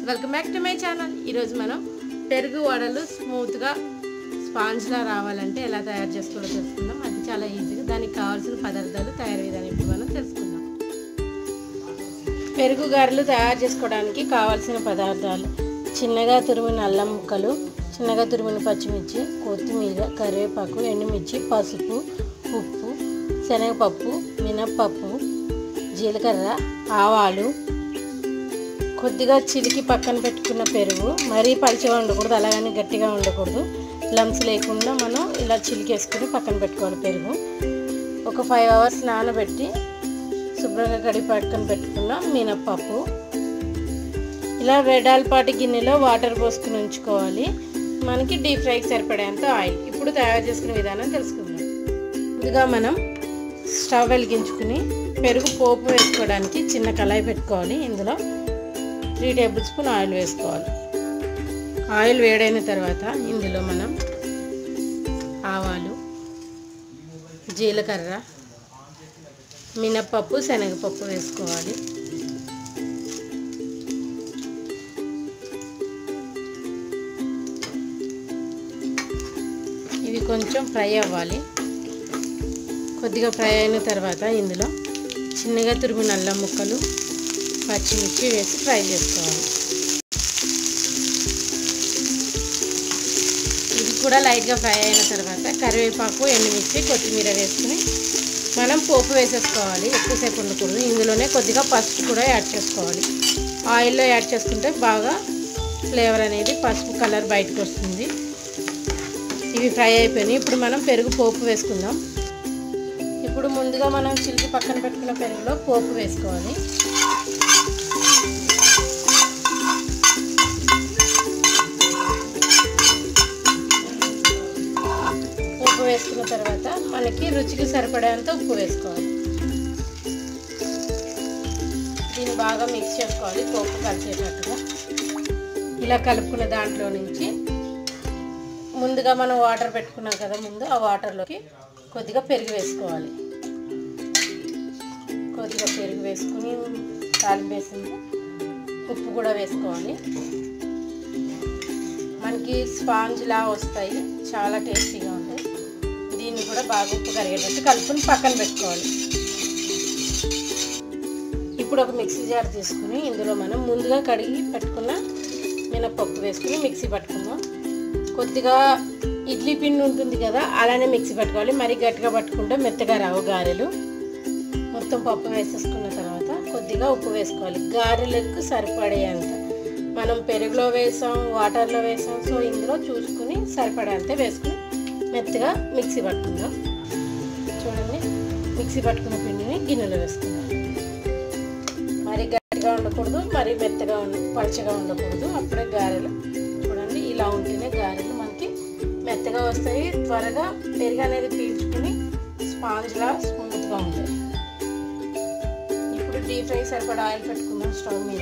welcome back to my channel ఈరోజు మనం పెరుగు వడలు స్మూత్గా స్పాంజ్లా రావాలంటే ఎలా తయారు చేసుకోవాలో తెలుసుకుందాం అది చాలా ఈజీగా దానికి కావాల్సిన పదార్థాలు తయారు విధానం ఇప్పుడు మనం తెలుసుకుందాం పెరుగు గారెలు తయారు చేసుకోవడానికి కావాల్సిన పదార్థాలు చిన్నగా తురిమిన అల్లం ముక్కలు చిన్నగా తురిమిన పచ్చిమిర్చి కొత్తిమీర కరివేపాకు ఎండుమిర్చి పసుపు ఉప్పు శనగపప్పు మినప్పప్పు జీలకర్ర ఆవాలు కొద్దిగా చిలికి పక్కన పెట్టుకున్న పెరుగు మరీ పలుచగా ఉండకూడదు అలాగని గట్టిగా ఉండకూడదు లమ్స్ లేకుండా మనం ఇలా చిలికేసుకుని పక్కన పెట్టుకోవాలి పెరుగు ఒక ఫైవ్ అవర్స్ నానబెట్టి శుభ్రంగా కడిగి పక్కన పెట్టుకున్న మినప్పప్పు ఇలా వెడాల్పాటి గిన్నెలో వాటర్ పోసుకుని ఉంచుకోవాలి మనకి డీప్ ఫ్రైకి సరిపడేంత ఆయిల్ ఇప్పుడు తయారు చేసుకునే విధానం తెలుసుకుందాం ముందుగా మనం స్టవ్ వెలిగించుకుని పెరుగు పోపు వేసుకోవడానికి చిన్న కళాయి పెట్టుకోవాలి ఇందులో త్రీ టేబుల్ స్పూన్ ఆయిల్ వేసుకోవాలి ఆయిల్ వేడైన తర్వాత ఇందులో మనం ఆవాలు జీలకర్ర మినప్పప్పు శనగపప్పు వేసుకోవాలి ఇవి కొంచెం ఫ్రై అవ్వాలి కొద్దిగా ఫ్రై అయిన తర్వాత ఇందులో చిన్నగా తురిమిన అల్లం ముక్కలు పచ్చిమిర్చి వేసి ఫ్రై చేసుకోవాలి ఇది కూడా లైట్గా ఫ్రై అయిన తర్వాత కరివేపాకు ఎండుమిర్చి కొత్తిమీర వేసుకుని మనం పోపు వేసేసుకోవాలి ఎక్కువసేపు ఉండకూడదు ఇందులోనే కొద్దిగా పసుపు కూడా యాడ్ చేసుకోవాలి ఆయిల్లో యాడ్ చేసుకుంటే బాగా ఫ్లేవర్ అనేది పసుపు కలర్ బయటకు వస్తుంది ఇవి ఫ్రై అయిపోయినాయి ఇప్పుడు మనం పెరుగు పోపు వేసుకుందాం ఇప్పుడు ముందుగా మనం చిలికి పక్కన పెట్టుకున్న పెరుగులో పోపు వేసుకోవాలి ఉప్పు వేసుకున్న తర్వాత మనకి రుచికి సరిపడేంత ఉప్పు వేసుకోవాలి దీన్ని బాగా మిక్స్ చేసుకోవాలి పోపు కలిసేటట్టుగా ఇలా కలుపుకున్న దాంట్లో నుంచి ముందుగా మనం వాటర్ పెట్టుకున్నాం కదా ముందు ఆ వాటర్లోకి కొద్దిగా పెరుగు వేసుకోవాలి కొద్దిగా పెరుగు వేసుకుని తాలింపు వేసింది ఉప్పు కూడా వేసుకోవాలి మనకి స్పాంజ్లా వస్తాయి చాలా టేస్టీగా ఉంటాయి దీన్ని కూడా బాగా ఉప్పు కరిగేటట్టు కలుపుని పక్కన పెట్టుకోవాలి ఇప్పుడు ఒక మిక్సీ జార్ తీసుకుని ఇందులో మనం ముందుగా కడిగి పెట్టుకున్న మినపప్పు వేసుకుని మిక్సీ పట్టుకుందాం కొద్దిగా ఇడ్లీ పిండి ఉంటుంది కదా అలానే మిక్సీ పట్టుకోవాలి మరీ గట్టిగా పట్టుకుంటే మెత్తగా రావు గారెలు మొత్తం పప్పు వేసేసుకున్న తర్వాత కొద్దిగా ఉప్పు వేసుకోవాలి గారెలకు సరిపడేంత మనం పెరుగులో వేసాం వాటర్లో వేసాం సో ఇందులో చూసుకుని సరిపడేంత వేసుకుని మెత్తగా మిక్సీ పట్టుకుందాం చూడండి మిక్సీ పట్టుకున్న పిండిని గిన్నెలో వేసుకుందాం మరీ గట్టిగా ఉండకూడదు మరీ మెత్తగా ఉండ పలచగా ఉండకూడదు అప్పుడే గారెలు చూడండి ఇలా ఉంటేనే గారెలు మనకి మెత్తగా వస్తాయి త్వరగా పెరుగు అనేది పీల్చుకుని స్పాంజ్లా స్మూత్గా ఉంటాయి ఇప్పుడు డీప్ ఫ్రై సరిపడా ఆయిల్ పెట్టుకుందాం స్టవ్ మీద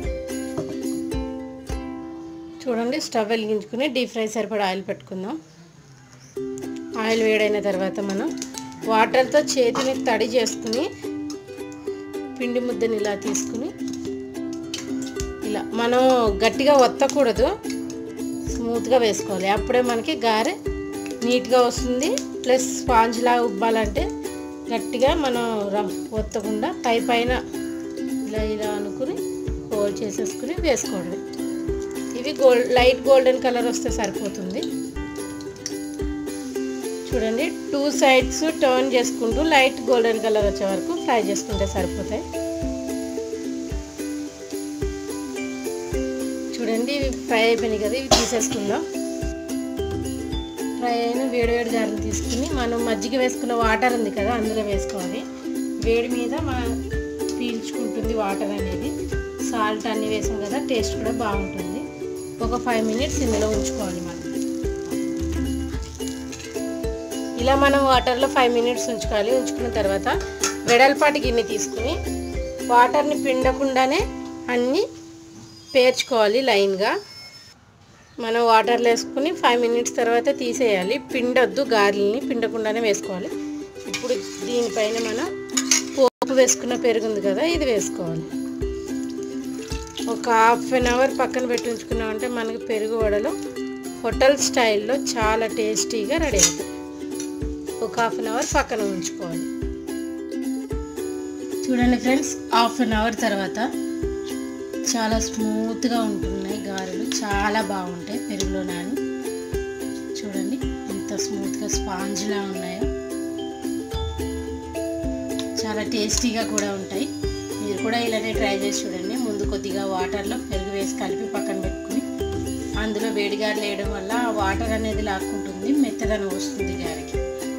చూడండి స్టవ్ వెలిగించుకుని డీప్ ఫ్రై సరిపడా ఆయిల్ పెట్టుకుందాం ఆయిల్ వేడైన తర్వాత మనం వాటర్తో చేతిని తడి చేసుకుని పిండి ముద్దని ఇలా తీసుకుని ఇలా మనం గట్టిగా ఒత్తకూడదు స్మూత్గా వేసుకోవాలి అప్పుడే మనకి గారె నీట్గా వస్తుంది ప్లస్ స్పాంజ్లా ఉబ్బాలంటే గట్టిగా మనం ఒత్తకుండా పై పైన ఇలా ఇలా అనుకుని హోల్ చేసేసుకుని వేసుకోవడమే ఇవి గోల్డ్ లైట్ గోల్డెన్ కలర్ వస్తే సరిపోతుంది చూడండి టూ సైడ్స్ టర్న్ చేసుకుంటూ లైట్ గోల్డెన్ కలర్ వచ్చే వరకు ఫ్రై చేసుకుంటే సరిపోతాయి చూడండి ఇవి ఫ్రై అయిపోయినాయి కదా ఇవి తీసేసుకుందాం ఫ్రై అయిన వేడి వేడి గారెలు తీసుకుని మనం మజ్జిగ వేసుకున్న వాటర్ ఉంది కదా అందులో వేసుకోవాలి వేడి మీద మన పీల్చుకుంటుంది వాటర్ అనేది సాల్ట్ అన్నీ వేసాం కదా టేస్ట్ కూడా బాగుంటుంది ఒక ఫైవ్ మినిట్స్ ఇందులో ఉంచుకోవాలి మనం ఇలా మనం వాటర్లో ఫైవ్ మినిట్స్ ఉంచుకోవాలి ఉంచుకున్న తర్వాత వెడల్పాటి గిన్నె తీసుకుని వాటర్ని పిండకుండానే అన్నీ పేర్చుకోవాలి లైన్గా మనం వాటర్లో వేసుకుని ఫైవ్ మినిట్స్ తర్వాత తీసేయాలి పిండొద్దు గారెల్ని పిండకుండానే వేసుకోవాలి ఇప్పుడు దీనిపైన మనం పోపు వేసుకున్న పెరుగు ఉంది కదా ఇది వేసుకోవాలి ఒక హాఫ్ అన్ అవర్ పక్కన పెట్టి ఉంచుకున్నామంటే మనకి పెరుగు వడలు హోటల్ స్టైల్లో చాలా టేస్టీగా రెడీ అవుతాయి ఒక హాఫ్ అన్ అవర్ పక్కన ఉంచుకోవాలి చూడండి ఫ్రెండ్స్ హాఫ్ అన్ అవర్ తర్వాత చాలా స్మూత్గా ఉంటున్నాయి గారెలు చాలా బాగుంటాయి పెరుగులో నాని చూడండి ఎంత స్మూత్గా స్పాంజ్లా ఉన్నాయో చాలా టేస్టీగా కూడా ఉంటాయి మీరు కూడా ఇలానే ట్రై చేసి చూడండి ముందు కొద్దిగా వాటర్లో పెరుగు వేసి కలిపి పక్కన పెట్టుకుని అందులో వేడిగారు వేయడం వల్ల ఆ వాటర్ అనేది లాక్కుంటుంది మెత్తదనం వస్తుంది గారికి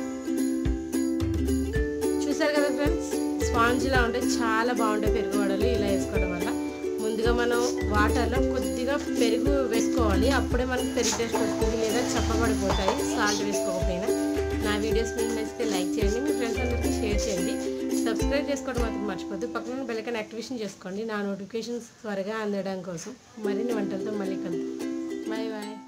చూసారు కదా ఫ్రెండ్స్ స్పాంజ్లా ఉంటే చాలా బాగుంటాయి పెరుగు వడలు ఇలా వేసుకోవడం వల్ల ముందుగా మనం వాటర్లో కొద్దిగా పెరుగు వేసుకోవాలి అప్పుడే మనకు పెరుగు టేస్ట్ వస్తుంది లేదా చప్పబడిపోతాయి సాల్ట్ వేసుకోకపోయినా నా వీడియోస్ మీకు నచ్చితే లైక్ చేయండి మీ ఫ్రెండ్స్ అందరికీ షేర్ చేయండి సబ్స్క్రైబ్ చేసుకోవడం మాత్రం మర్చిపోద్దు పక్కన బెల్లకన్ యాక్టివేషన్ చేసుకోండి నా నోటిఫికేషన్స్ త్వరగా అందడం కోసం మరిన్ని వంటలతో మళ్ళీ కలుద్దాం బాయ్ బాయ్